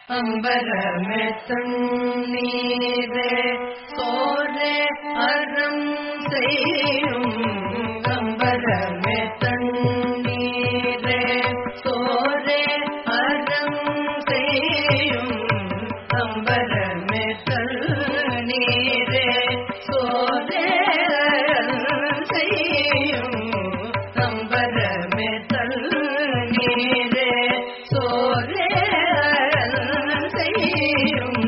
அம்பரமே தண்ணீரே சோரே அறம் செய்யும் அம்பரமே தண்ணீரே சோரே அறம் செய்யும் அம்பரமே தண்ணீரே சோரே அறம் செய்யும் அம்பரமே தண்ணீரே சோரே அறம் செய்யும்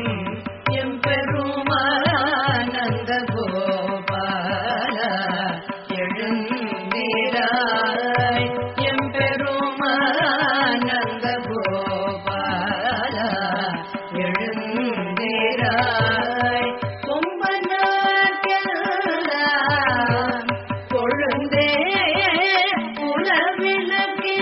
எம்பெருமானந்த கோபால எழுந்திராய் எம்பெருமானந்த கோபால எழுந்திராய் கொம்பனார்க்கெல்லாம் கொழுந்தே உலவிலக்கே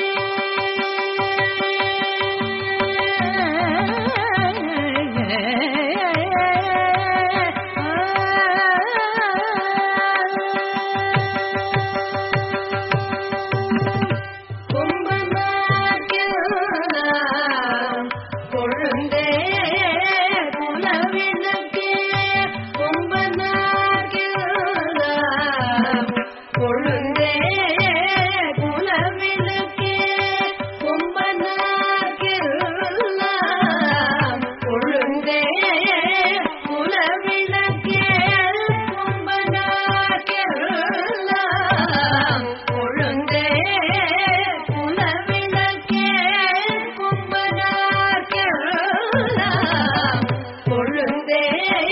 கொம்பனார்க்கெல்லாம் கொழுந்தே உலவிலக்கே கொம்பனார்க்கெல்லாம் கொழுந்தே குலவிளக்கே கொம்பனார்க்கெல்லாம் கொழுந்தே குலவிளக்கே கொம்பனார்க்கெல்லாம் கொழுந்தே குலவிளக்கே கொம்பனார்க்கெல்லாம் கொழுந்தே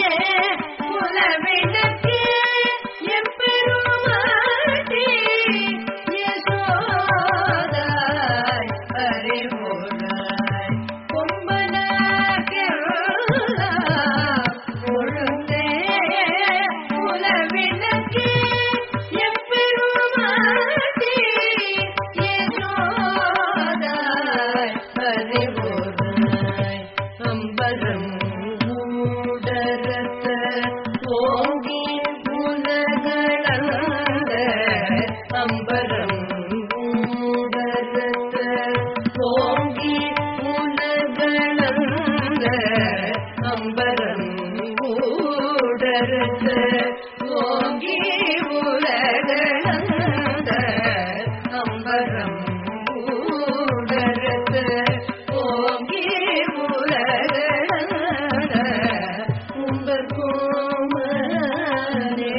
குலவிளக்கே எம்பெருமாட்டி யசோதாய் அறிவுராய் கொம்பனார்க்கெல்லாம் கொழுந்தே குலவிளக்கே எம்பெருமாட்டி யசோதாய் அறிவுராய் அம்பரம் ஊடரத்த ஓங்கி உலகளந்த அம்பரம் ஊடரத்த ஓங்கி உலகளந்த அம்பரம் ஊடரத்த ஓங்கி உலகளந்த அம்பரம் ஊடரத்த ஓங்கி உலகளந்த உங்கள் கோமனே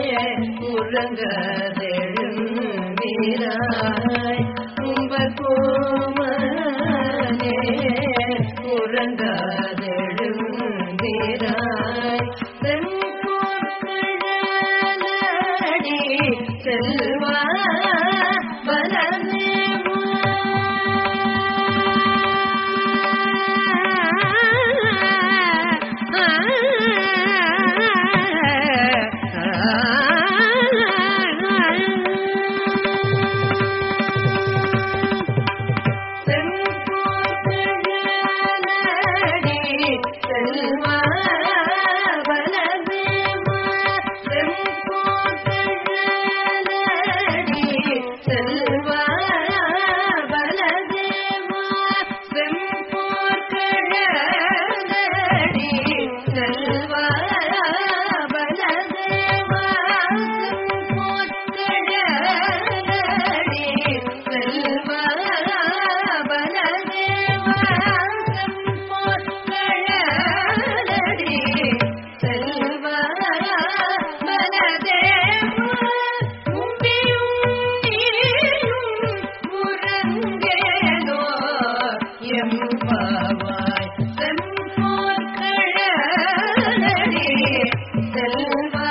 உறங்கதெழுந்திராய் உங்கள் கோமனே உறங்கதெழுந்திராய் செங்கோட்களடி செல்வா செல்வா பலதேவா செங்கோட்களடி செல்வா பலதேவா செம்போர்க்கழலடி செல்வா பலதேவா செம்போர்க்கழலடி செல்வா பலதேவா செம்போர்க்கழலடி செல்வா பலதேவா உம்பியும் நீயும் உறங்கேதோ எம்பாவாய் செம்போர்க்கழலடி செல்வா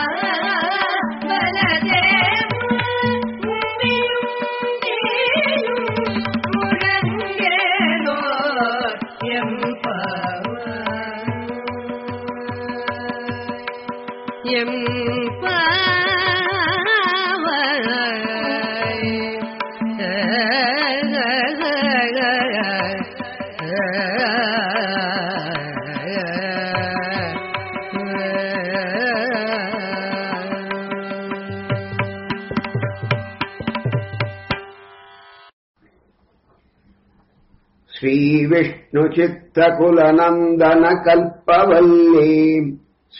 பலதேவா உம்பியும் நீயும் உறங்கேதோ எம்பாவாய் श्रीविष्णुचित्तकुलनन्दनकल्पवल्लीम्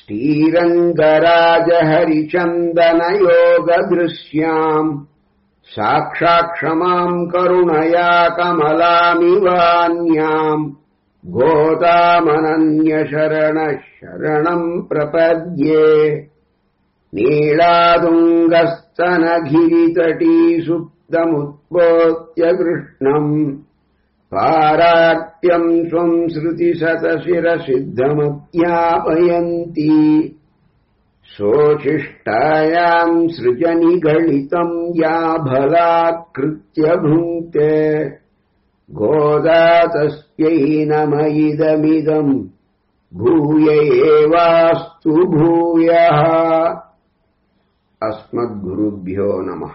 श्रीरङ्गराजहरिचन्दनयोगदृश्याम् साक्षाक्षमाम् करुणया कमलामिवान्याम् गोतामनन्यशरणः शरणम् प्रपद्ये नीलादुङ्गस्तनगिरितटीसुप्तमुद्बोध्य कृष्णम् पारात्यम् स्वम् श्रुतिशतशिरसिद्धमध्यापयन्ती सोऽशिष्टायाम् सृजनिगलितम् या भलाकृत्य भुङ्क्ते गोदा तस्यै नमयिदमिदम् भूय एवास्तु भूयः अस्मद्गुरुभ्यो नमः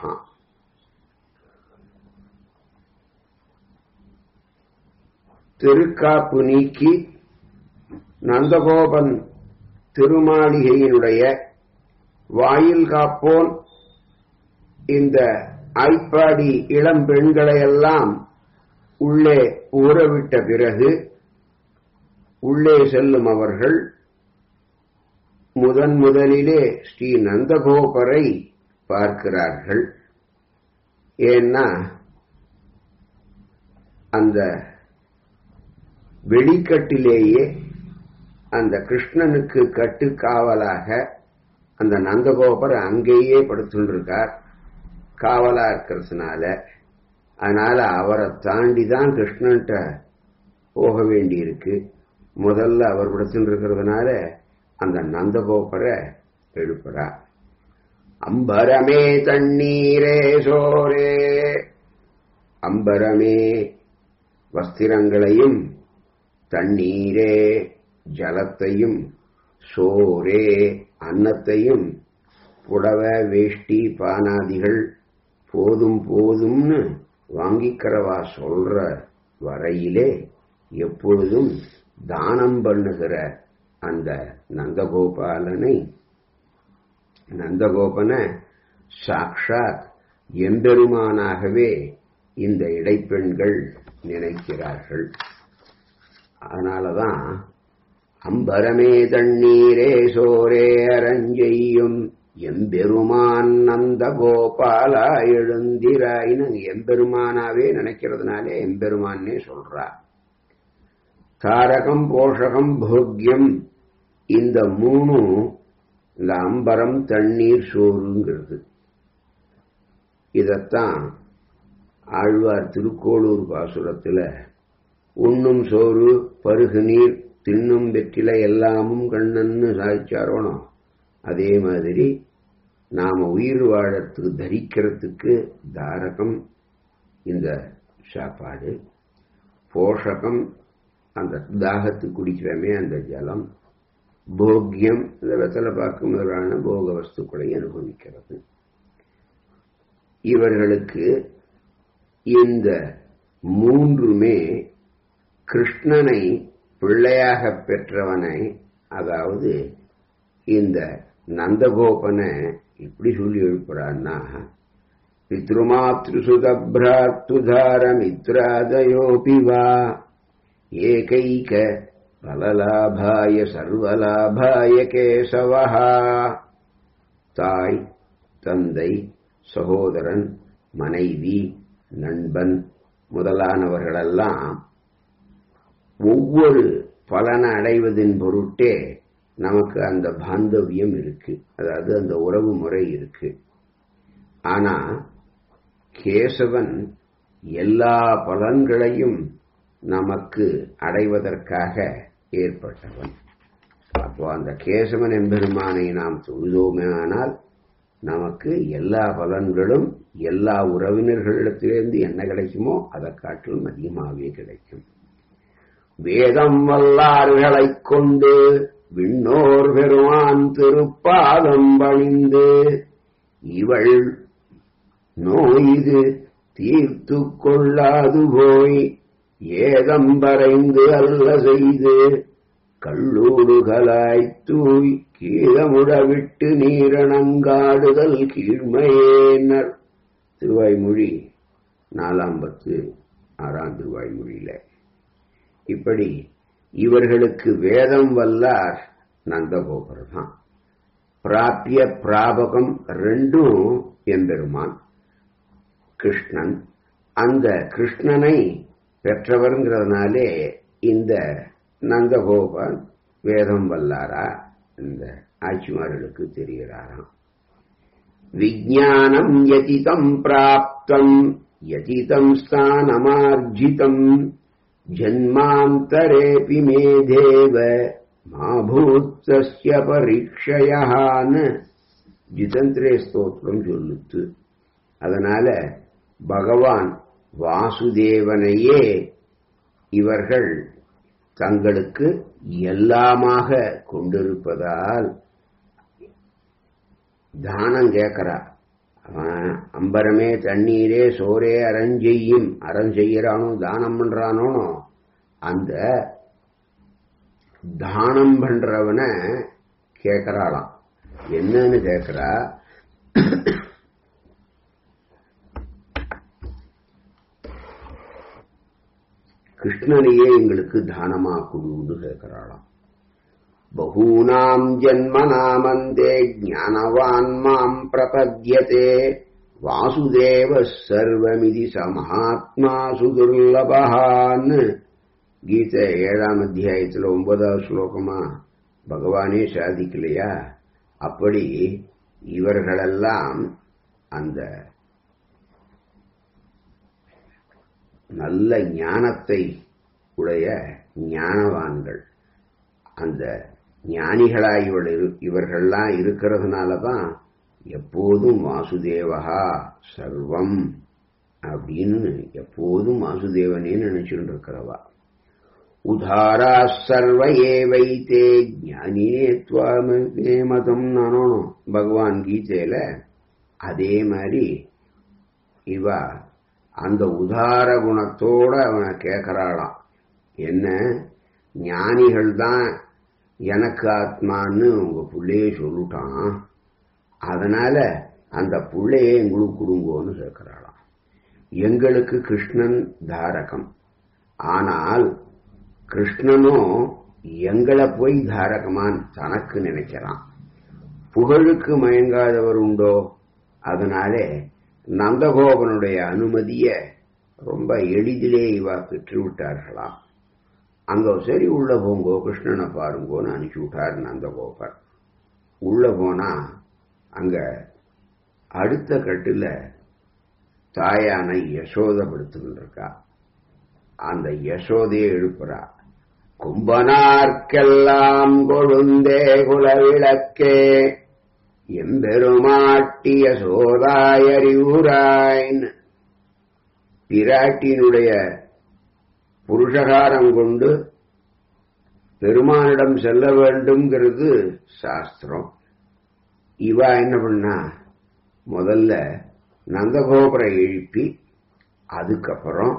திருக்காப்பு நீக்கி நந்தகோபன் திருமாளிகையினுடைய வாயில் காப்போன் இந்த ஐப்பாடி இளம் பெண்களையெல்லாம் உள்ளே ஊறவிட்ட பிறகு உள்ளே செல்லும் அவர்கள் முதன் முதலிலே ஸ்ரீ நந்தகோபரை பார்க்கிறார்கள் ஏன்னா அந்த வெளிக்கட்டிலேயே அந்த கிருஷ்ணனுக்கு கட்டு காவலாக அந்த நந்தகோபர் அங்கேயே படுத்துருக்கார் காவலா இருக்கிறதுனால அதனால அவரை தாண்டி தான் கிருஷ்ணன்ட்ட போக வேண்டியிருக்கு முதல்ல அவர் படுத்துட்டு இருக்கிறதுனால அந்த நந்தகோபரை எழுப்புறார் அம்பரமே தண்ணீரே சோரே அம்பரமே வஸ்திரங்களையும் தண்ணீரே ஜலத்தையும் சோரே அன்னத்தையும் புடவ வேஷ்டி பானாதிகள் போதும் போதும்னு வாங்கிக்கிறவா சொல்ற வரையிலே எப்பொழுதும் தானம் பண்ணுகிற அந்த நந்தகோபாலனை நந்தகோபனை சாக்ஷாத் எம்பெருமானாகவே இந்த இடைப்பெண்கள் நினைக்கிறார்கள் அதனாலதான் அம்பரமே தண்ணீரே சோரே அரஞ்செய்யும் எம்பெருமான் நந்த கோபாலா எழுந்திராயின்னு எம்பெருமானாவே நினைக்கிறதுனாலே எம்பெருமானே சொல்றா தாரகம் போஷகம் போக்கியம் இந்த மூணும் இந்த அம்பரம் தண்ணீர் சோறுங்கிறது இதத்தான் ஆழ்வார் திருக்கோளூர் பாசுரத்துல உண்ணும் சோறு பருகு நீர் தின்னும் வெற்றிலை எல்லாமும் கண்ணன்னு சாதிச்சாரோனோ அதே மாதிரி நாம உயிர் வாழறதுக்கு தரிக்கிறதுக்கு தாரகம் இந்த சாப்பாடு போஷகம் அந்த தாகத்துக்கு குடிக்கிறமே அந்த ஜலம் போக்கியம் இந்த வெத்தலை பார்க்கும் முதலான போக வஸ்துக்களை அனுபவிக்கிறது இவர்களுக்கு இந்த மூன்றுமே கிருஷ்ணனை பிள்ளையாக பெற்றவனை அதாவது இந்த நந்தகோபனை இப்படி சொல்லி எழுப்புறான்னா பித்ருமாத்ருசுதப்ராத்துதாரமித்ராதயோபி வா ஏகைக பலலாபாய சர்வலாபாய கேசவஹா தாய் தந்தை சகோதரன் மனைவி நண்பன் முதலானவர்களெல்லாம் ஒவ்வொரு பலனை அடைவதின் பொருட்டே நமக்கு அந்த பாந்தவியம் இருக்கு அதாவது அந்த உறவு முறை இருக்கு ஆனா கேசவன் எல்லா பலன்களையும் நமக்கு அடைவதற்காக ஏற்பட்டவன் அப்போ அந்த கேசவன் எம்பெருமானை நாம் தொழுதோமேயானால் நமக்கு எல்லா பலன்களும் எல்லா உறவினர்களிடத்திலிருந்து என்ன கிடைக்குமோ அதை காட்டிலும் அதிகமாகவே கிடைக்கும் வேதம் வல்லார்களைக் கொண்டு விண்ணோர் பெருமான் திருப்பாதம் பணிந்து இவள் நோயிது தீர்த்து கொள்ளாது போய் ஏதம் வரைந்து அல்ல செய்து கள்ளூடுகளாய் தூய் கீழமுட விட்டு நீரணங்காடுதல் கீழ்மையேனர் திருவாய்மொழி நாலாம் பத்து ஆறாம் திருவாய்மொழியில இப்படி இவர்களுக்கு வேதம் வல்லார் நந்தகோபர் தான் பிராபிய பிராபகம் ரெண்டும் எம்பெருமான் கிருஷ்ணன் அந்த கிருஷ்ணனை பெற்றவர்ங்கிறதுனாலே இந்த நந்தகோபன் வேதம் வல்லாரா இந்த ஆட்சிமார்களுக்கு தெரிகிறாராம் விஜானம் யதிதம் பிராப்தம் யதிதம் ஸ்தானமார்ஜிதம் ஜன்மாந்தரேபி மே தேவ மாபூத்தஸ்ய பரீட்சையான்னு ஜிதந்திரே ஸ்தோத்திரம் சொல்லுத்து அதனால பகவான் வாசுதேவனையே இவர்கள் தங்களுக்கு எல்லாமாக கொண்டிருப்பதால் தானம் கேட்கிறா அவன் அம்பரமே தண்ணீரே சோரே அரஞ்செய்யும் அறம் செய்யறானோ தானம் பண்றானோ அந்த தானம் பண்றவனை கேட்கறாளாம் என்னன்னு கேட்கிறா கிருஷ்ணனையே எங்களுக்கு தானமா கொடுன்னு கேட்கிறாளாம் பகூனாம் ஜன்மனாமந்தே ஞானவான் மாம் பிரபத்யதே வாசுதேவ சர்வமிதி சமஹாத்மா சுதுர்லபகான்னு கீதை ஏழாம் அத்தியாயத்தில் ஒன்பதாவது ஸ்லோகமா பகவானே சாதிக்கலையா அப்படி இவர்களெல்லாம் அந்த நல்ல ஞானத்தை உடைய ஞானவான்கள் அந்த ஞானிகளாய் இவள் இரு- இவர்கள்லாம் இருக்கிறதுனால தான் எப்போதும் வாசுதேவகா சர்வம் அப்படின்னு எப்போதும் வாசுதேவனே நினைச்சுட்டு இருக்கிறவா உதாரா சர்வ ஏவைத்தே ஞானியே துவாமே மதம் நானோனும் பகவான் கீதையில அதே மாதிரி இவ அந்த உதார குணத்தோட அவனை கேட்கறாளாம் என்ன ஞானிகள் தான் எனக்கு ஆத்மான்னு உங்க புள்ளையே சொல்லிட்டான் அதனால அந்த புள்ளையே எங்களுக்கு கொடுங்கோன்னு கேட்கிறாளாம் எங்களுக்கு கிருஷ்ணன் தாரகம் ஆனால் கிருஷ்ணனும் எங்களை போய் தாரகமான் தனக்கு நினைக்கிறான் புகழுக்கு மயங்காதவர் உண்டோ அதனாலே நந்தகோபனுடைய அனுமதிய ரொம்ப எளிதிலே இவா பெற்று விட்டார்களாம் அங்க சரி உள்ள போங்கோ கிருஷ்ணனை பாருங்கோன்னு அனுப்பிச்சு விட்டார் நந்தகோபர் உள்ள போனா அங்க அடுத்த கட்டுல தாயான யசோதப்படுத்துகிட்டு இருக்கா அந்த யசோதையை எழுப்புறா கும்பனார்க்கெல்லாம் கொழுந்தே குலவிளக்கே எம்பெருமாட்டிய சோதாயறிவுராய்ன்னு பிராட்டியினுடைய புருஷகாரம் கொண்டு பெருமானிடம் செல்ல வேண்டும்ங்கிறது சாஸ்திரம் இவா என்ன பண்ணா முதல்ல நந்தகோபுரை எழுப்பி அதுக்கப்புறம்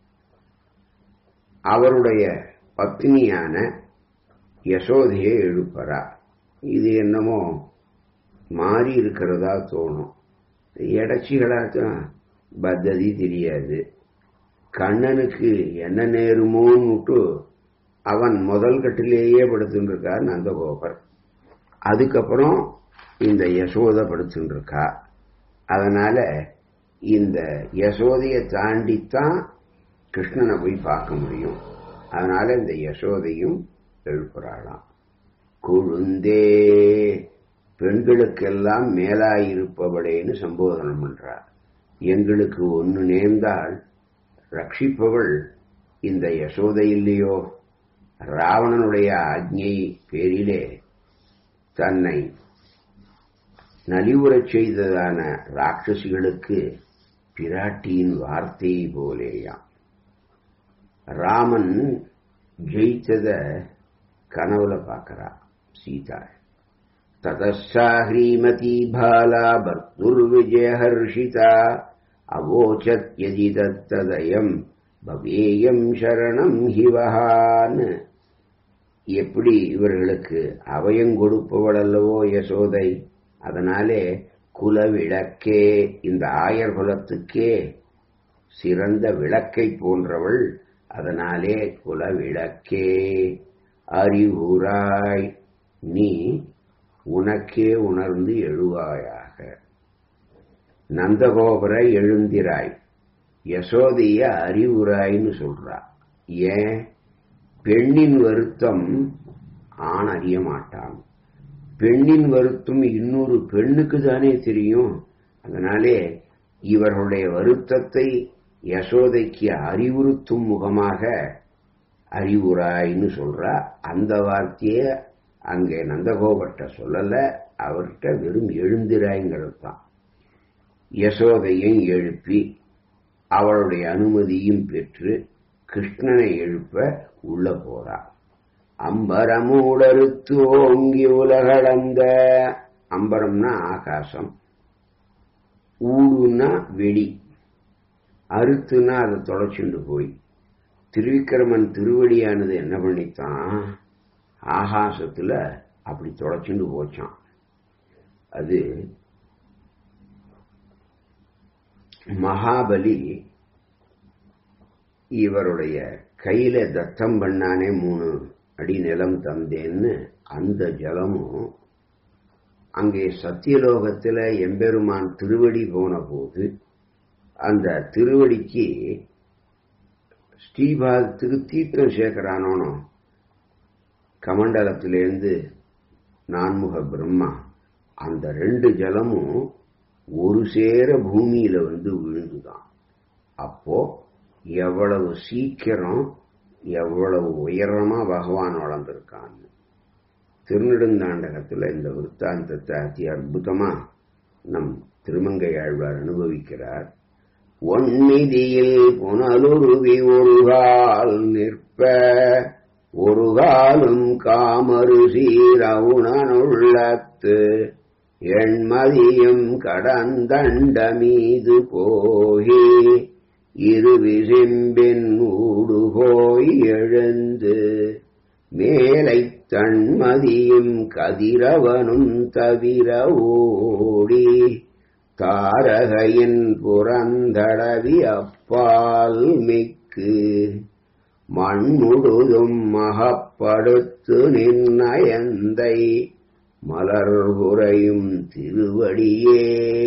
அவருடைய பத்னியான யசோதையை எழுப்புறா இது என்னமோ மாறி இருக்கிறதா தோணும் எடச்சிகளாச்சும் பத்ததி தெரியாது கண்ணனுக்கு என்ன நேருமோன்னுட்டு அவன் முதல் கட்டிலேயே படுத்துட்டு இருக்கார் நந்தகோபர் அதுக்கப்புறம் இந்த யசோதை படுத்துட்டு இருக்கா அதனால இந்த யசோதையை தாண்டித்தான் கிருஷ்ணனை போய் பார்க்க முடியும் அதனால இந்த யசோதையும் எழுப்புறாளாம் கொழுந்தே பெண்களுக்கெல்லாம் மேலாயிருப்பவளேன்னு சம்போதனம் பண்றார் எங்களுக்கு ஒன்னு நேர்ந்தால் ரட்சிப்பவள் இந்த யசோதை இல்லையோ ராவணனுடைய ஆజ్ఞை பேரிலே தன்னை நலிவுறச் செய்ததான ராட்சசிகளுக்கு பிராட்டியின் வார்த்தை போலேயாம் ராமன் ஜெயித்தத கனவுல பார்க்கறா சீதா ததா ஹ்ரீமதி பாலா பர்துர்விஜயஹர்ஷிதா அவோச்சத் யதி தத்ததயம் பவேயம் சரணம் ஹிவஹான்னு எப்படி இவர்களுக்கு அபயம் கொடுப்பவள் அல்லவோ யசோதை அதனாலே குலவிளக்கே இந்த ஆயர் குலத்துக்கே சிறந்த விளக்கை போன்றவள் அதனாலே குலவிளக்கே அறிவுராய் நீ உனக்கே உணர்ந்து எழுவாயாக நந்தகோபுர எழுந்திராய் யசோதைய அறிவுராய்ன்னு சொல்றா ஏன் பெண்ணின் வருத்தம் ஆண் அறிய மாட்டான் பெண்ணின் வருத்தம் இன்னொரு பெண்ணுக்கு தானே தெரியும் அதனாலே இவர்களுடைய வருத்தத்தை யசோதைக்கு அறிவுறுத்தும் முகமாக அறிவுராய்ன்னு சொல்றா அந்த வார்த்தைய அங்கே நந்தகோபர்கிட்ட சொல்லல அவர்கிட்ட வெறும் எழுந்திராய்ங்கிறது தான் யசோதையும் எழுப்பி அவளுடைய அனுமதியும் பெற்று கிருஷ்ணனை எழுப்ப உள்ள போறா அம்பரமூடறுத்து ஓங்கி உலகளந்த அம்பரம்னா ஆகாசம் ஊடுன்னா வெளி அறுத்துன்னா அதை தொலைச்சுண்டு போய் திருவிக்கிரமன் திருவடியானது என்ன பண்ணித்தான் ஆகாசத்துல அப்படி தொலைச்சுண்டு போச்சான் அது மகாபலி இவருடைய கையில தத்தம் பண்ணானே மூணு அடி நிலம் தந்தேன்னு அந்த ஜலமும் அங்கே சத்தியலோகத்துல எம்பெருமான் திருவடி போன போது அந்த திருவடிக்கு ஸ்ரீபாதத்துக்கு தீர்த்தம் சேர்க்கிறானோனோ கமண்டலத்திலேருந்து நான்முக பிரம்மா அந்த ரெண்டு ஜலமும் ஒரு சேர பூமியில வந்து விழுந்துதான் அப்போ எவ்வளவு சீக்கிரம் எவ்வளவு உயரமா பகவான் வளர்ந்திருக்கான்னு திருநெடுந்தாண்டகத்துல இந்த விற்த்தாந்தத்தை அதி அற்புதமா நம் திருமங்கை ஆழ்வார் அனுபவிக்கிறார் ஒன்னிதியில் புனலுருவி ஒருகால் நிற்ப ஒரு காலும் காமரு சீரவுணனுள்ளத்து எண்மதியும் கடந்தண்ட மீது போகி இரு விசிம்பின் ஊடு போய் எழுந்து மேலை தன்மதியும் கதிரவனும் தவிர ஓடி தாரகையின் புறந்தடவி அப்பால் மிக்கு மண்முழுதும் மகப்படுத்து நின்னயந்தை மலர் புரையும் திருவடியே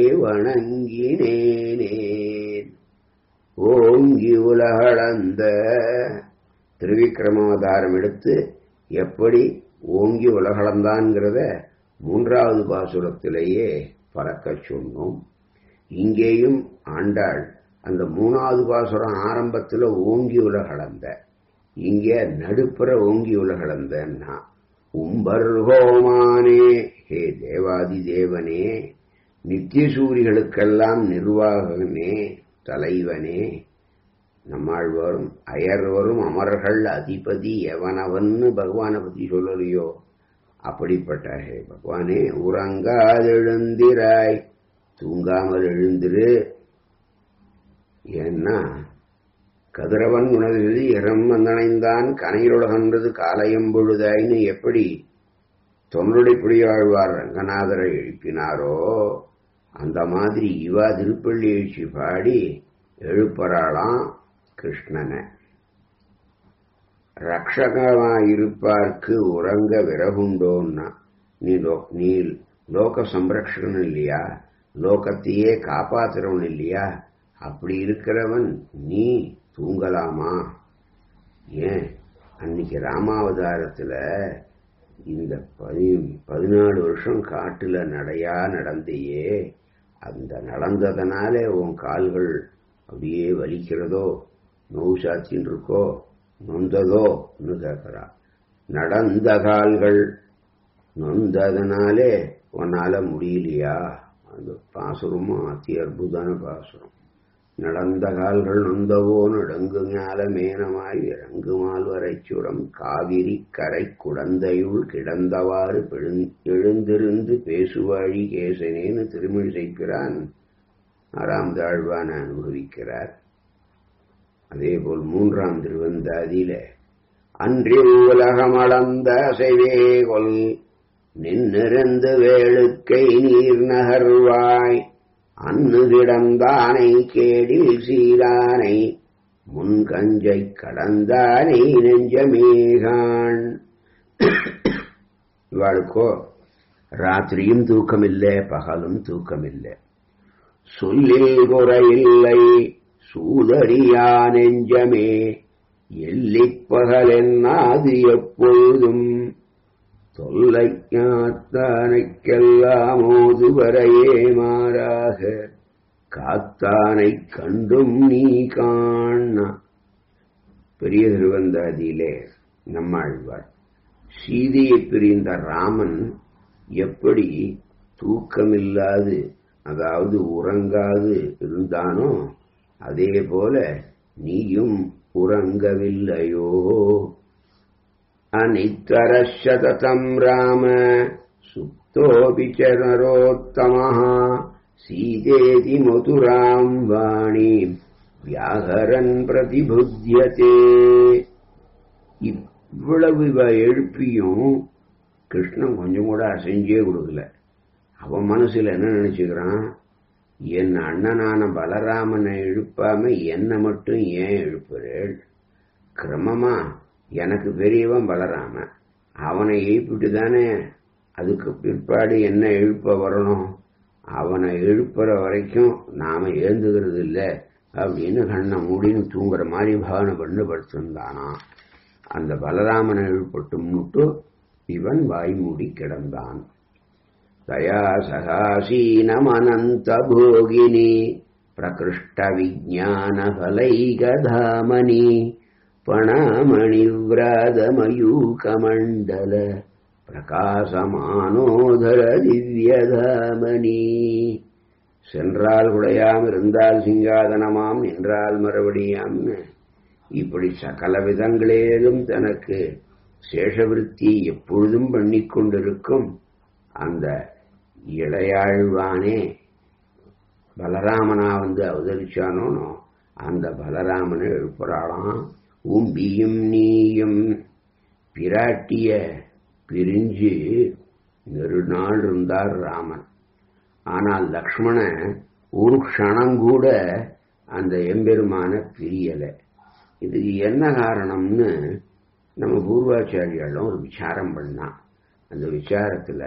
வணங்கினேனேன் ஓங்கி உலகளந்த திருவிக்கிரமாவதாரம் எடுத்து எப்படி ஓங்கி உலகளந்தான்கிறத மூன்றாவது பாசுரத்திலேயே பறக்கச் சொன்னோம் இங்கேயும் ஆண்டாள் அந்த மூணாவது பாசுரம் ஆரம்பத்தில் ஓங்கி உலகளந்த இங்கே நடுப்புற ஓங்கி உலகளந்தன்னா உம்பர்கோமானே ஹே தேவாதி தேவனே நித்தியசூரிகளுக்கெல்லாம் நிர்வாகமே தலைவனே நம்மாழ்வாரும் அயர்வரும் அமர்கள் அதிபதி எவனவன்னு பகவானை பத்தி சொல்லலையோ அப்படிப்பட்ட ஹே பகவானே உறங்காதெழுந்திராய் தூங்காமல் எழுந்திரு ஏன்னா கதிரவன் உணர்கிறது இறம் வந்தணைந்தான் கனையுலகன்றது காலையம் பொழுதாயின்னு எப்படி தொன்னொடைப்படியாழ்வார் ரங்கநாதரை எழுப்பினாரோ அந்த மாதிரி இவா திருப்பள்ளி எழுச்சி பாடி எழுப்பறாளாம் கிருஷ்ணனை ரக்ஷகமாயிருப்பார்க்கு உறங்க விறகுண்டோன்னா நீ லோ நீ லோக சம்ரக்ஷகன் இல்லையா லோகத்தையே காப்பாத்துறவன் இல்லையா அப்படி இருக்கிறவன் நீ தூங்கலாமா ஏன் அன்னைக்கு ராமாவதாரத்துல இந்த பதி பதினாலு வருஷம் காட்டுல நடையா நடந்தையே அந்த நடந்ததனாலே உன் கால்கள் அப்படியே வலிக்கிறதோ நோவு சாத்தின்னு இருக்கோ நொந்ததோன்னு கேட்கிறா நடந்த கால்கள் நொந்ததனாலே உன்னால முடியலையா அந்த பாசுரமும் அதி அற்புதமான பாசுரம் நடந்த கால்கள் நொந்தவோ நடுங்குஞால மேனமாய் இறங்குமால் வரைச்சுரம் காவிரி கரை குடந்தையுள் கிடந்தவாறு எழுந்திருந்து பேசுவாழி கேசனேன்னு திருமிழிசைக்கிறான் ஆறாம் தாழ்வான அனுபவிக்கிறார் அதேபோல் மூன்றாம் திருவந்தாதியில அன்றி உலகமளந்த அசைவேகொல் நின்னிருந்து வேளுக்கை நீர் நகர்வாய் அன்னு கிடந்தானை கேடில் சீரானை முன் கஞ்சை கடந்தானே நெஞ்சமேகான் இவாளுக்கோ ராத்திரியும் தூக்கமில்லை பகலும் தூக்கமில்லை சொல்லில் குறையில்லை சூதரியா நெஞ்சமே எல்லிப் பகலென்னாது எப்பொழுதும் தொல்லை ஞாத்தானைக்கெல்லாம் ஓதுவரையே மாறாக காத்தானைக் கண்டும் நீ காண பெரிய திருவந்தாதியிலே நம்மாழ்வார் சீதையை பிரிந்த ராமன் எப்படி தூக்கமில்லாது அதாவது உறங்காது இருந்தானோ அதே போல நீயும் உறங்கவில்லையோ அனித்தரசதம் ராம சுப்தோபி ச நரோத்தமः சீதேதி மதுராம் வாணி வியாகரன் பிரதிபுத்தியதே இவ்வளவு இவ எழுப்பியும் கிருஷ்ணன் கொஞ்சம் கூட அசைஞ்சே கொடுக்கல அவன் மனசுல என்ன நினைச்சுக்கிறான் என் அண்ணனான பலராமனை எழுப்பாம என்னை மட்டும் ஏன் எழுப்புறேள் கிரமமா எனக்கு பெரியவன் பலராமன் அவனை எழுப்பிட்டு தானே அதுக்கு பிற்பாடு என்ன எழுப்ப வரணும் அவனை எழுப்புற வரைக்கும் நாம ஏந்துகிறது இல்லை அப்படின்னு கண்ணை மூடின்னு தூங்குற மாதிரி பாவனை பண்ணு படுத்திருந்தானா அந்த பலராமனை எழுப்பட்டும்னுட்டு இவன் வாய் மூடி கிடந்தான் தயா சகாசீனமனந்த போகினி பிரகிருஷ்ட விஜான ஃபலைகதாமனி பணமணிவிராதமயூகமண்டல பிரகாசமானோதர திவ்யதாமனி சென்றால் குடையாம் இருந்தால் சிங்காதனமாம் நின்றால் மறுபடியாம்னு இப்படி சகல விதங்களேதும் தனக்கு சேஷவிருத்தி எப்பொழுதும் பண்ணிக் கொண்டிருக்கும் அந்த இளையாழ்வானே பலராமனா வந்து அவதரிச்சானோனோ அந்த பலராமனை எழுப்புறாளாம் உம்பியும் நீயும் பிராட்டிய பிரிஞ்சு நெடுநாள் இருந்தார் ராமன் ஆனால் லக்ஷ்மணன் ஒரு க்ஷணம் கூட அந்த எம்பெருமான பிரியலை இதுக்கு என்ன காரணம்னு நம்ம பூர்வாச்சாரியாலும் ஒரு விசாரம் பண்ணான் அந்த விசாரத்துல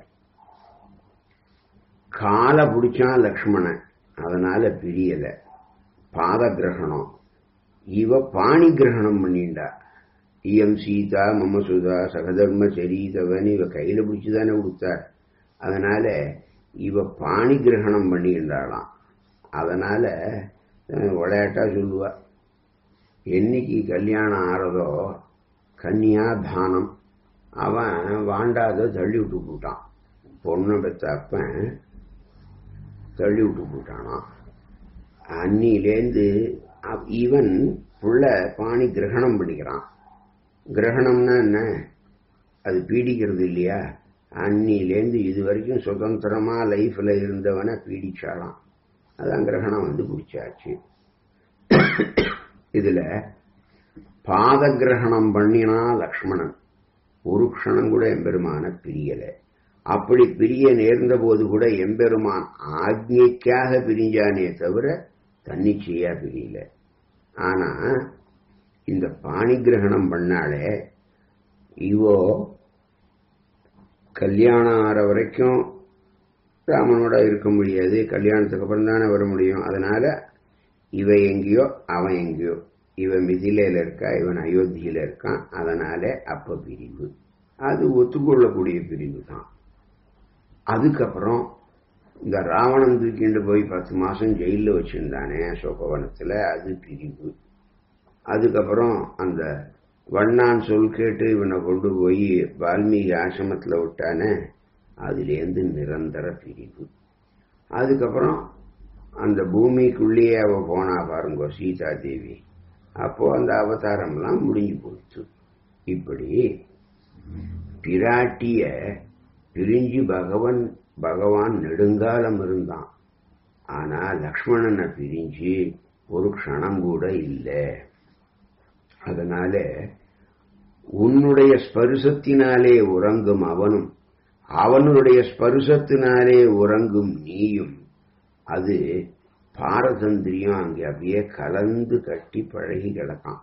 காலை பிடிச்சான் லக்ஷ்மணன் அதனால பிரியல பாத கிரகணம் இவ பாணி கிரகணம் பண்ணிண்டா இயம் சீதா மமசுதா சகதர்ம சரீதவன் இவ கையில பிடிச்சுதானே கொடுத்தார் அதனால இவ பாணி கிரகணம் பண்ணிக்கின்றாளாம் அதனால விளையாட்டா சொல்லுவா என்னைக்கு கல்யாணம் ஆறதோ கன்னியா தானம் அவன் வாண்டாத தள்ளி விட்டு போட்டான் பொண்ணை பெற்ற அப்பன் தள்ளி விட்டு போட்டானான் அன்னிலேருந்து இவன் புள்ள பாணி கிரகணம் பண்ணிக்கிறான் கிரகணம்னா என்ன அது பீடிக்கிறது இல்லையா அன்னிலேருந்து இது வரைக்கும் சுதந்திரமா லைஃப்ல இருந்தவனை பீடிச்சாலாம் அதான் கிரகணம் வந்து பிடிச்சாச்சு இதுல பாத கிரகணம் பண்ணினா லக்ஷ்மணன் ஒரு க்ஷணம் கூட எம்பெருமான பிரியல அப்படி பிரிய நேர்ந்த போது கூட எம்பெருமான் ஆக்ஞைக்காக பிரிஞ்சானே தவிர தன்னிச்சையா பிரியல ஆனா இந்த பாணி கிரகணம் பண்ணாலே இவோ கல்யாணம் ஆற வரைக்கும் ராமனோட இருக்க முடியாது கல்யாணத்துக்கு அப்புறம் தானே வர முடியும் அதனால இவ எங்கேயோ அவன் எங்கேயோ இவன் மிதிலையில இருக்கா இவன் அயோத்தியில இருக்கான் அதனால அப்ப பிரிவு அது ஒத்துக்கொள்ளக்கூடிய பிரிவு தான் அதுக்கப்புறம் இந்த ராவணன் தூக்கிண்டு போய் பத்து மாசம் ஜெயில வச்சிருந்தானே அசோகவனத்துல அது பிரிவு அதுக்கப்புறம் அந்த வண்ணான் சொல் கேட்டு இவனை கொண்டு போய் வால்மீகி ஆசிரமத்துல விட்டானே அதுலேருந்து நிரந்தர பிரிவு அதுக்கப்புறம் அந்த பூமிக்குள்ளேயே அவ போனா பாருங்க சீதா தேவி அப்போ அந்த அவதாரம்லாம் முடிஞ்சு போச்சு இப்படி பிராட்டிய பிரிஞ்சு பகவன் பகவான் நெடுங்காலம் இருந்தான் ஆனா லக்ஷ்மணனை பிரிஞ்சு ஒரு க்ஷணம் கூட இல்லை அதனால உன்னுடைய ஸ்பருசத்தினாலே உறங்கும் அவனும் அவனுடைய ஸ்பருசத்தினாலே உறங்கும் நீயும் அது பாரதந்திரியம் அங்கே அப்படியே கலந்து கட்டி பழகி கிடக்கான்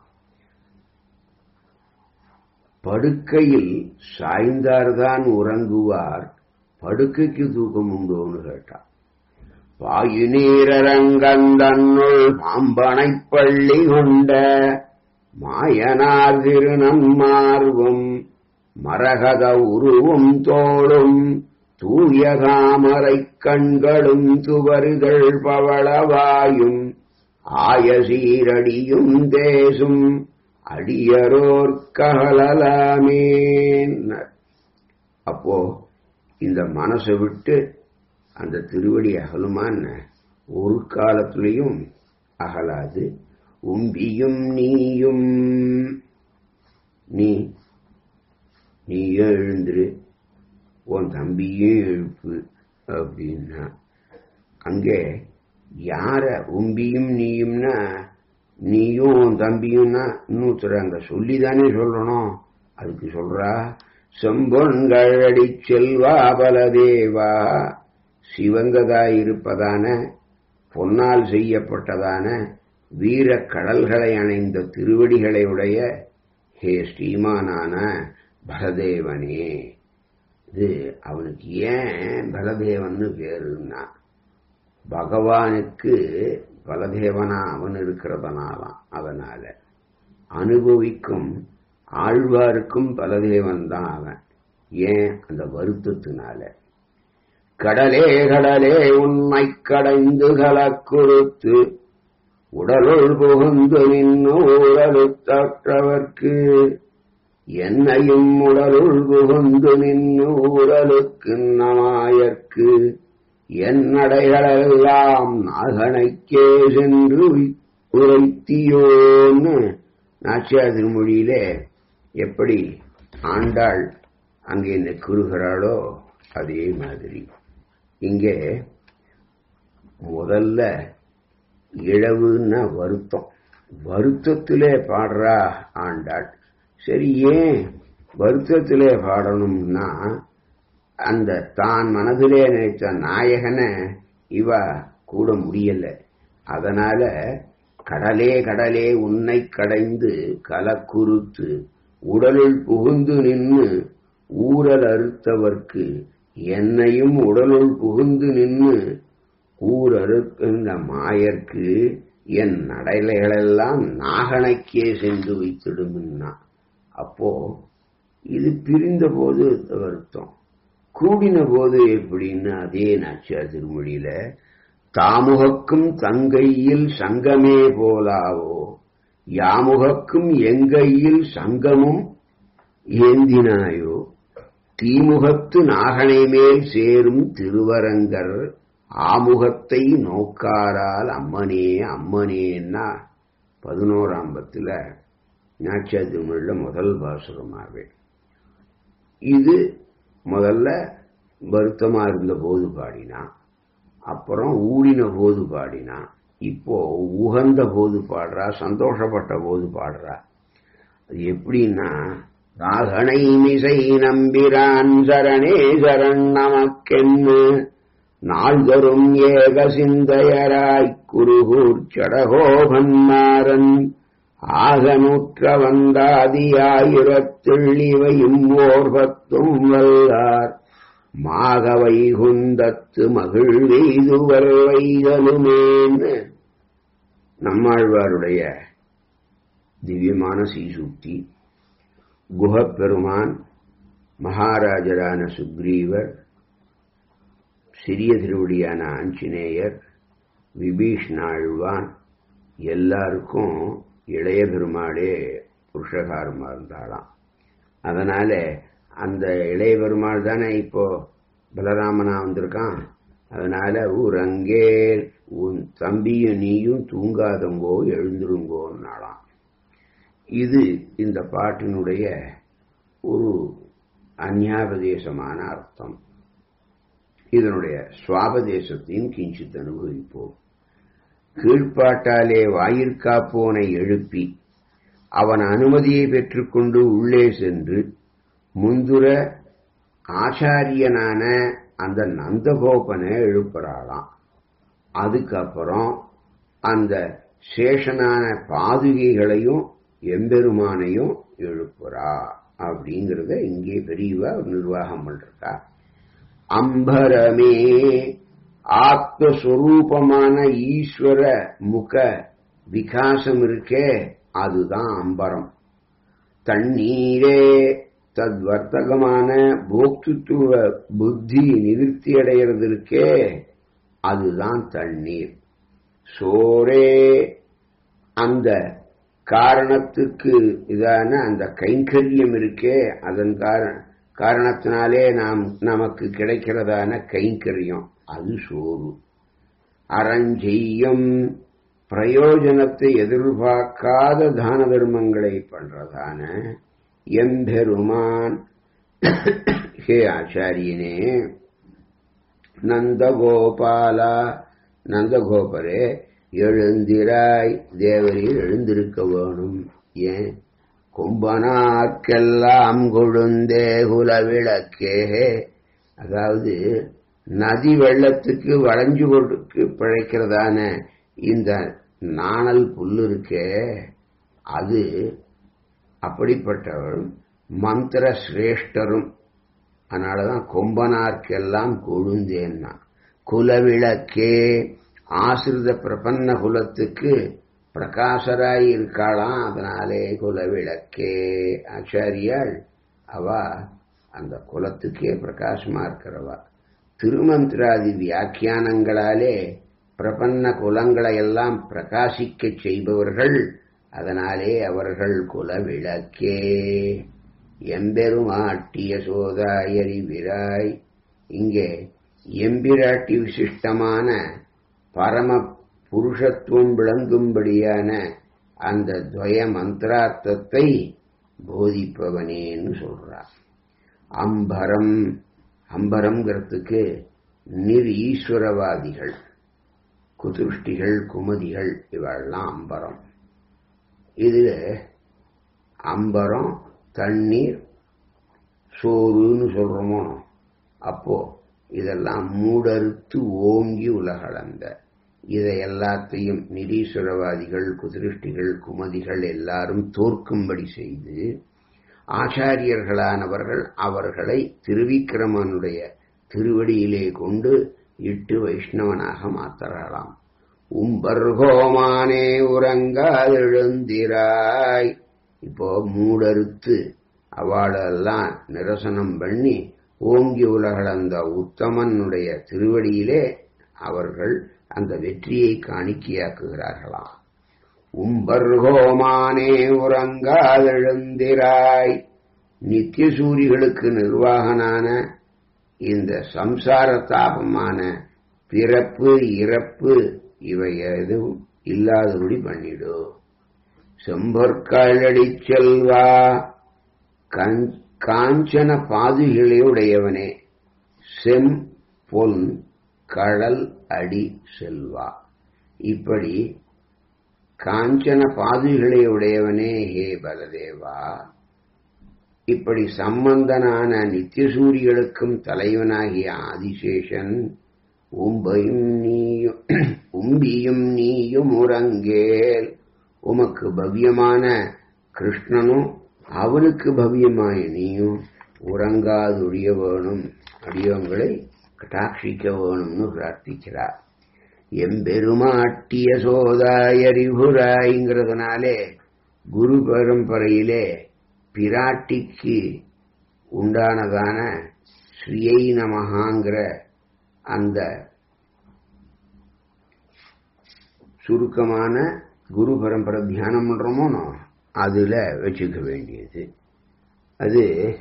படுக்கையில் சாய்ந்தார்தான் உறங்குவார் படுக்கைக்கு தூக்கம் உண்டோன்னு கேட்டான் பாயுநீரரங்கந்தன்னுள் பாம்பனைப் பள்ளி கொண்ட மாயனார் திருநன்மார்வும் மரகத உருவும் தோளும் தூய தாமரைக் கண்களும் துவறுதல் பவளவாயும் ஆயசீரடியும் தேசும் அடியரோர் ககலலாமேன் அப்போ இந்த மனசை விட்டு அந்த திருவடி அகலுமான ஒரு காலத்திலையும் அகலாது உம்பியும் நீயும் நீ நீ எழுந்துரு உன் தம்பியும் எழுப்பு அப்படின்னா அங்கே யார உம்பியும் நீயும்னா நீயும் உன் தம்பியும்னா இன்னொருத்தர் அங்க சொல்லிதானே சொல்லணும் அதுக்கு சொல்றா செம்பொன்கழடி செல்வா பலதேவா சிவங்கதாய் இருப்பதான பொன்னால் செய்யப்பட்டதான வீர கடல்களை அணைந்த திருவடிகளை உடைய ஹே ஸ்ரீமானான பலதேவனே இது அவனுக்கு ஏன் பலதேவன்னு பேருன்னா பகவானுக்கு பலதேவனா அவன் இருக்கிறதுனாலாம் அதனால அனுபவிக்கும் ஆழ்வாருக்கும் பலதேவன் தான் அவன் ஏன் அந்த வருத்தத்தினால கடலே கடலே உன்னை கடைந்து கலக்குறுத்து உடலுள் புகுந்து நின்னு ஊரலுத்தற்றவர்க்கு என்னையும் உடலுள் புகுந்து நின்னு ஊரலுக்கு நாயர்க்கு என்னடைகளெல்லாம் நாகனைக்கே சென்று உரைத்தியோன்னு நாச்சியார் திருமொழியிலே எப்படி ஆண்டாள் அங்கே நிற்குறுகிறாளோ அதே மாதிரி இங்கே முதல்ல இழவுன்னா வருத்தம் வருத்தத்திலே பாடுறா ஆண்டாள் சரி ஏன் வருத்தத்திலே பாடணும்னா அந்த தான் மனதிலே நினைத்த நாயகனை இவ கூட முடியல அதனால கடலே கடலே உன்னை கடைந்து கலக்குறுத்து உடலுள் புகுந்து நின்று ஊரல் அறுத்தவர்க்கு என்னையும் உடலுள் புகுந்து நின்று ஊர் அறுக்கின்ற மாயர்க்கு என் நடைலைகளெல்லாம் நாகனைக்கே சென்று வைத்திடும்னா அப்போ இது பிரிந்த போது வருத்தம் கூடின போது எப்படின்னு அதே நாச்சியார் திருமொழியில தாமுகக்கும் தங்கையில் சங்கமே போலாவோ யாமுகக்கும் எங்கையில் சங்கமும் ஏந்தினாயோ தீமுகத்து நாகனை மேல் சேரும் திருவரங்கர் ஆமுகத்தை நோக்காரால் அம்மனே அம்மனேன்னா பதினோராம் பத்துல நாச்சியார் திருமொழியில முதல் பாசுரமாவே இது முதல்ல வருத்தமா இருந்த போது பாடினான் அப்புறம் ஊடின போது பாடினான் இப்போ உகந்த போது பாடுறா சந்தோஷப்பட்ட போது பாடுறா அது எப்படின்னா ராகனை மிசை நம்பிரான் சரணே சரண் நமக்கென்னு நாள்தரும் ஏக சிந்தையராய் குருகூர் சடகோபன்மாரன் ஆகநூற்ற வந்தாதியாயிரத்திள்ளிவையும் ஓர் பத்தும் வல்லார் மாக வைகுந்தத்து மகிழ்வெய்துவர் வைதலுமேன்னு நம்மாழ்வாருடைய திவ்யமான சீசூக்தி குஹப்பெருமான் மகாராஜரான சுக்ரீவர் சிறிய திருவடியான ஆஞ்சநேயர் விபீஷ்ணாழ்வான் எல்லாருக்கும் இளைய பெருமாளே புருஷகாரமா இருந்தாளாம் அதனால அந்த இளைய பெருமாள் தானே இப்போ பலராமனா வந்திருக்கான் அதனால ஊரங்கே உன் தம்பியும் நீயும் தூங்காதங்கோ எழுந்திருங்கோன்னாலாம் இது இந்த பாட்டினுடைய ஒரு அந்யாபதேசமான அர்த்தம் இதனுடைய சுவாபதேசத்தையும் கிஞ்சித் அனுபவிப்போம் கீழ்ப்பாட்டாலே வாயிற்காப்போனை எழுப்பி அவன் அனுமதியை பெற்றுக்கொண்டு உள்ளே சென்று முந்துர ஆச்சாரியனான அந்த நந்தகோபனை எழுப்புறாளாம் அதுக்கப்புறம் அந்த சேஷனான பாதுகைகளையும் எம்பெருமானையும் எழுப்புறா அப்படிங்கிறத இங்கே பெரியவா நிர்வாகம் பண்றா அம்பரமே ஆத்மஸ்வரூபமான ஈஸ்வர முக விகாசம் இருக்கே அதுதான் அம்பரம் தண்ணீரே தத்வர்த்தகமான போக்துத்துவ புத்தி நிவிற்த்தி அடைகிறது இருக்கே அதுதான் தண்ணீர் சோரே அந்த காரணத்துக்கு இதான அந்த கைங்கரியம் இருக்கே அதன் காரண காரணத்தினாலே நாம் நமக்கு கிடைக்கிறதான கைங்கரியம் அது சோறு அறஞ்செய்யும் பிரயோஜனத்தை எதிர்பார்க்காத தான தர்மங்களை பண்றதான எம்பெருமான் ஹே ஆச்சாரியனே நந்தகோபாலா நந்தகோபரே எழுந்திராய் தேவரீர் எழுந்திருக்க வேணும் ஏன் கொம்பனார்க்கெல்லாம் கொழுந்தே குல விளக்கே அதாவது நதி வெள்ளத்துக்கு வளைஞ்சு கொடுக்கு பிழைக்கிறதான இந்த நாணல் புல்லு இருக்கே அது அப்படிப்பட்டவரும் மந்திர சிரேஷ்டரும் அதனாலதான் கொம்பனார்க்கெல்லாம் கொழுந்தேன்னா குலவிளக்கே ஆசிரித பிரபன்ன குலத்துக்கு பிரகாசராய் இருக்காளாம் அதனாலே குலவிளக்கே ஆச்சாரியாள் அவ அந்த குலத்துக்கே பிரகாசமா இருக்கிறவா திருமந்திராதி வியாக்கியானங்களாலே பிரபன்ன குலங்களை எல்லாம் பிரகாசிக்க செய்பவர்கள் அதனாலே அவர்கள் குலவிளக்கே எம்பெருமாட்டிய சோதாயரி விராய் இங்கே எம்பிராட்டி விசிஷ்டமான பரம புருஷத்துவம் விளங்கும்படியான அந்த துவய மந்திரார்த்தத்தை போதிப்பவனேன்னு சொல்றார் அம்பரம் அம்பரம்ங்கிறதுக்கு நிர் ஈஸ்வரவாதிகள் குதுஷ்டிகள் குமதிகள் இவெல்லாம் அம்பரம் இதுல அம்பரம் தண்ணீர் சோறுன்னு சொல்றோமோ அப்போ இதெல்லாம் மூடறுத்து ஓங்கி உலகளந்த இதை எல்லாத்தையும் நிரீஸ்வரவாதிகள் குதிருஷ்டிகள் குமதிகள் எல்லாரும் தோற்கும்படி செய்து ஆச்சாரியர்களானவர்கள் அவர்களை திருவிக்கிரமனுடைய திருவடியிலே கொண்டு இட்டு வைஷ்ணவனாக மாத்தரலாம் உம்பர்கோமானே உறங்காதெழுந்திராய் இப்போ மூடறுத்து அவளெல்லாம் நிரசனம் பண்ணி ஓங்கி உலகளந்த உத்தமனுடைய திருவடியிலே அவர்கள் அந்த வெற்றியை காணிக்கையாக்குகிறார்களாம் உம்பர்கோமானே உறங்காதெழுந்திராய் நித்திய சூரிகளுக்கு நிர்வாகனான இந்த சம்சார தாபமான பிறப்பு இறப்பு இவை எதுவும் இல்லாதபடி பண்ணிடு செம்பொற்காழடி செல்வா காஞ்சன பாதுகையுடையவனே செம் பொன் கடல் அடி செல்வா இப்படி காஞ்சன பாதுகளை உடையவனே ஹே பலதேவா இப்படி சம்பந்தனான நித்தியசூரிகளுக்கும் தலைவனாகிய ஆதிசேஷன் உம்பையும் நீயும் உம்பியும் நீயும் உறங்கேல் உமக்கு பவ்யமான கிருஷ்ணனும் அவனுக்கு பவ்யமாய நீயும் உறங்காதொழிய வேணும் அடியவங்களை கட்டாட்சிக்க வேணும்னு பிரார்த்திக்கிறார் எம்பெருமாட்டிய சோதாயரிபுராய்ங்கிறதுனாலே குரு பரம்பரையிலே பிராட்டிக்கு உண்டானதான ஸ்ரீயை நமகாங்கிற அந்த சுருக்கமான குரு பரம்பரை தியானம் பண்றோமோ அதுல வச்சுக்க வேண்டியது அது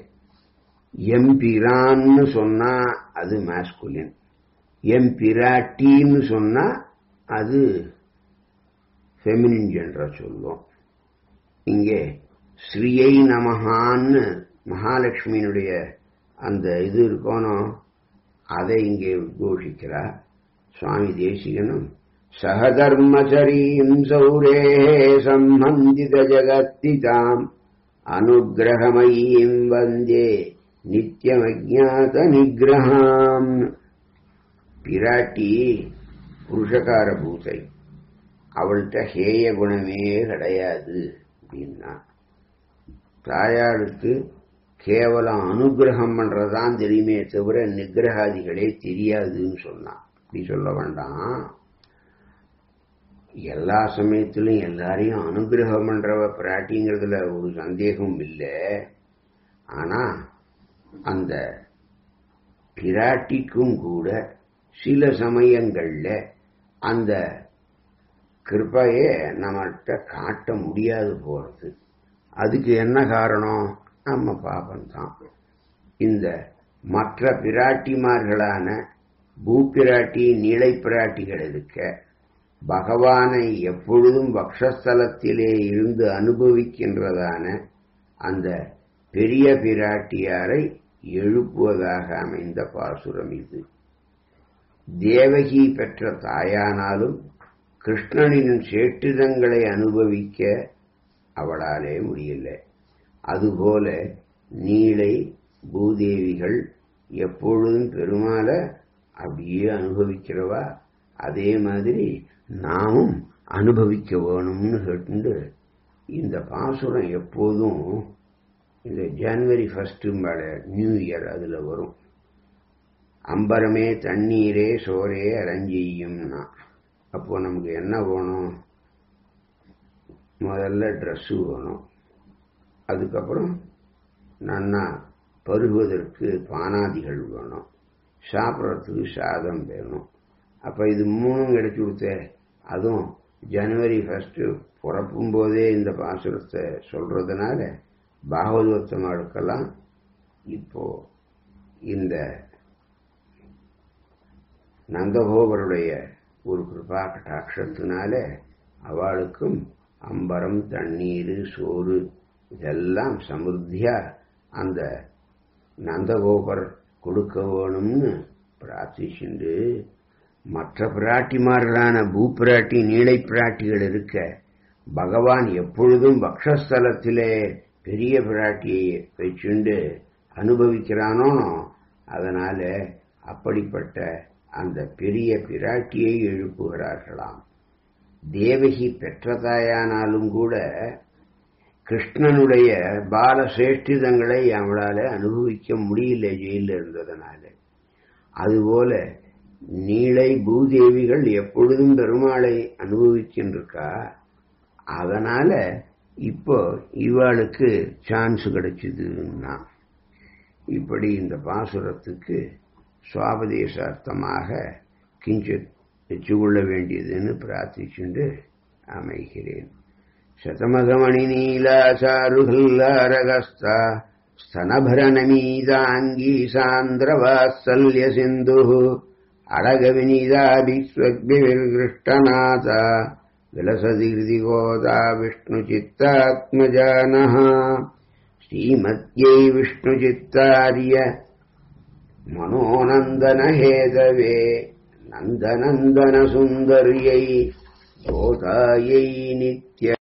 எம்பிரான்னு சொன்னா அது மாஸ்குலின் எம்பிராட்டின்னு சொன்னா அது ஃபெமினின் ஜென்ரா சொல்லும் இங்கே ஸ்ரீயை நமகான்னு மகாலட்சுமியினுடைய அந்த இது இருக்கணும் அதை இங்கே உத்கோஷிக்கிறார் சுவாமி தேசிகனும் சகதர்மச்சரீம் சௌரே சம்பந்தித ஜகத்திதாம் அனுகிரகமயீம் வந்தே நித்தியமஜாத நிகிரகாம் பிராட்டி புருஷகார பூசை அவள்கிட்ட ஹேய குணமே கிடையாது அப்படின்னா தாயாருக்கு கேவலம் அனுகிரகம் பண்றதுதான் தெரியுமே தவிர நிகிரகாதிகளே தெரியாதுன்னு சொன்னான் அப்படி சொல்ல வேண்டாம் எல்லா சமயத்திலும் எல்லாரையும் அனுகிரகம் பண்றவ பிராட்டிங்கிறதுல ஒரு சந்தேகம் இல்லை ஆனா அந்த பிராட்டிக்கும் கூட சில சமயங்கள்ல அந்த கிருப்பையே நம்மகிட்ட காட்ட முடியாது போறது அதுக்கு என்ன காரணம் நம்ம பாபம்தான் இந்த மற்ற பிராட்டிமார்களான பூப்பிராட்டி நீளை பிராட்டிகள் இருக்க பகவானை எப்பொழுதும் வக்ஷஸ்தலத்திலே இருந்து அனுபவிக்கின்றதான அந்த பெரிய பிராட்டியாரை எழுப்புவதாக அமைந்த பாசுரம் இது தேவகி பெற்ற தாயானாலும் கிருஷ்ணனின் சேட்டிதங்களை அனுபவிக்க அவளாலே முடியல அதுபோல நீளை பூதேவிகள் எப்பொழுதும் பெருமாள அப்படியே அனுபவிக்கிறவா அதே மாதிரி நாமும் அனுபவிக்க வேணும்னு கேட்டு இந்த பாசுரம் எப்போதும் இந்த ஜனவரி ஃபர்ஸ்ட் நியூ இயர் அதுல வரும் அம்பரமே தண்ணீரே சோரே அரஞ்சியும்னா அப்போ நமக்கு என்ன வேணும் முதல்ல ட்ரெஸ்ஸு வேணும் அதுக்கப்புறம் நன்னா பருகுவதற்கு பானாதிகள் வேணும் சாப்பிட்றதுக்கு சாதம் வேணும் அப்போ இது மூணும் கிடைச்சி கொடுத்த அதுவும் ஜனவரி ஃபஸ்ட்டு பிறப்பும் போதே இந்த பாசுரத்தை சொல்றதுனால பாகவதோத்தமாளுக்கெல்லாம் இப்போ இந்த நந்தகோபருடைய ஒரு கிருபா கட்டாட்சத்தினால அவளுக்கும் அம்பரம் தண்ணீர் சோறு இதெல்லாம் சமிருத்தியா அந்த நந்தகோபர் கொடுக்க வேணும்னு பிரார்த்திச்சுண்டு மற்ற பிராட்டிமார்களான பூப்பிராட்டி நீளை பிராட்டிகள் இருக்க பகவான் எப்பொழுதும் பக்ஷஸ்தலத்திலே பெரிய பிராட்டியை வச்சுண்டு அனுபவிக்கிறானோ அதனால அப்படிப்பட்ட அந்த பெரிய பிராட்டியை எழுப்புகிறார்களாம் தேவகி பெற்ற தாயானாலும் கூட கிருஷ்ணனுடைய பால சேஷ்டிதங்களை அவளால அனுபவிக்க முடியல ஜெயில இருந்ததுனால அதுபோல நீளை பூதேவிகள் எப்பொழுதும் பெருமாளை அனுபவிக்கின்றிருக்கா அதனால இப்போ இவாளுக்கு சான்ஸ் கிடைச்சதுன்னா இப்படி இந்த பாசுரத்துக்கு சுவாபதேசார்த்தமாக கிஞ்சித் வச்சுக்கொள்ள வேண்டியதுன்னு பிரார்த்திச்சுண்டு அமைகிறேன் శతమగమణి నీలాచారుహల్లారగస్తా స్తనభరనమీదాంగీ సాంద్రవాత్సల్య సింధు అడగవినీదాభిస్వగ్భిర్గృష్టనాథ విలసది హృది గోదా విష్ణుచిత్తాత్మజాన శ్రీమత్యై విష్ణుచిత్తార్య మనోనందన హేతవే నందనందన సుందర్యై గోదాయై నిత్య